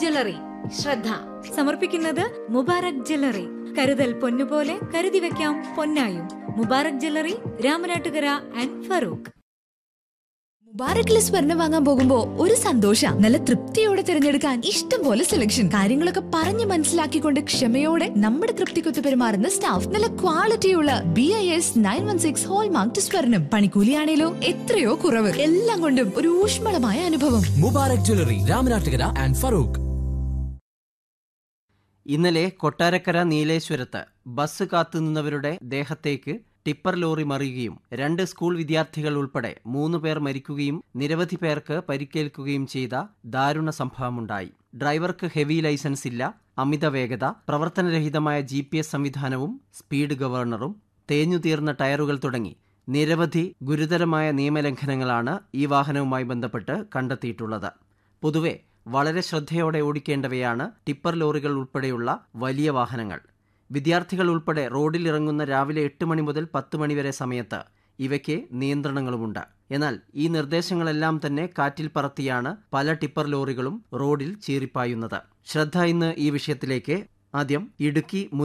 jewellery ശ്രദ്ധ സമർപ്പിക്കുന്നത് Mubarak jewellery കരുതൽ പൊന്നുപോലെ കരുതി വെക്കാം പൊന്നായും മുബാറക് ജ്വല്ലറി രാമനാട്ടുകര ആൻഡ് ഫറൂഖ് മുബാറക്കിലെ സ്വർണം വാങ്ങാൻ പോകുമ്പോ ഒരു സന്തോഷ നല്ല തൃപ്തിയോടെ തിരഞ്ഞെടുക്കാൻ ഇഷ്ടം പോലെ സെലക്ഷൻ കാര്യങ്ങളൊക്കെ പറഞ്ഞ് മനസ്സിലാക്കിക്കൊണ്ട് ക്ഷമയോടെ നമ്മുടെ തൃപ്തിക്കൊത്ത് പെരുമാറുന്ന സ്റ്റാഫ് നല്ല ക്വാളിറ്റിയുള്ള B I S nine one six hallmark സ്വർണം പണിക്കൂലിയാണേലോ എത്രയോ കുറവ് എല്ലാം കൊണ്ടും ഒരു ഊഷ്മളമായ അനുഭവം മുബാറക് ജ്വല്ലറി രാമനാട്ടുകര ആൻഡ് ഫറൂഖ് ഇന്നലെ കൊട്ടാരക്കര നീലേശ്വരത്ത് ബസ് കാത്തുനിന്നവരുടെ ദേഹത്തേക്ക് ടിപ്പർ ലോറി മറിയുകയും രണ്ട് സ്കൂൾ വിദ്യാർത്ഥികൾ ഉൾപ്പെടെ മൂന്ന് പേർ മരിക്കുകയും നിരവധി പേർക്ക് പരിക്കേൽക്കുകയും ചെയ്ത ദാരുണ സംഭവമുണ്ടായി ഡ്രൈവർക്ക് ഹെവി ലൈസൻസ് ഇല്ല അമിത വേഗത പ്രവർത്തനരഹിതമായ ജി പി എസ് സംവിധാനവും സ്പീഡ് ഗവർണറും തേഞ്ഞുതീർന്ന ടയറുകൾ തുടങ്ങി നിരവധി ഗുരുതരമായ നിയമലംഘനങ്ങളാണ് ഈ വാഹനവുമായി ബന്ധപ്പെട്ട് കണ്ടെത്തിയിട്ടുള്ളത് പൊതുവെ വളരെ ശ്രദ്ധയോടെ ഓടിക്കേണ്ടവയാണ് ടിപ്പർ ലോറികൾ ഉൾപ്പെടെയുള്ള വലിയ വാഹനങ്ങൾ വിദ്യാർത്ഥികൾ ഉൾപ്പെടെ റോഡിലിറങ്ങുന്ന രാവിലെ എട്ട് മണി മുതൽ പത്ത് മണി വരെ സമയത്ത് ഇവയ്ക്ക് നിയന്ത്രണങ്ങളുമുണ്ട് എന്നാൽ ഈ നിർദ്ദേശങ്ങളെല്ലാം തന്നെ കാറ്റിൽ പറത്തിയാണ് പല ടിപ്പർ ലോറികളും റോഡിൽ ചീറിപ്പായുന്നത് ശ്രദ്ധ ഇന്ന് ഈ വിഷയത്തിലേക്ക് ആദ്യം ഇടുക്കി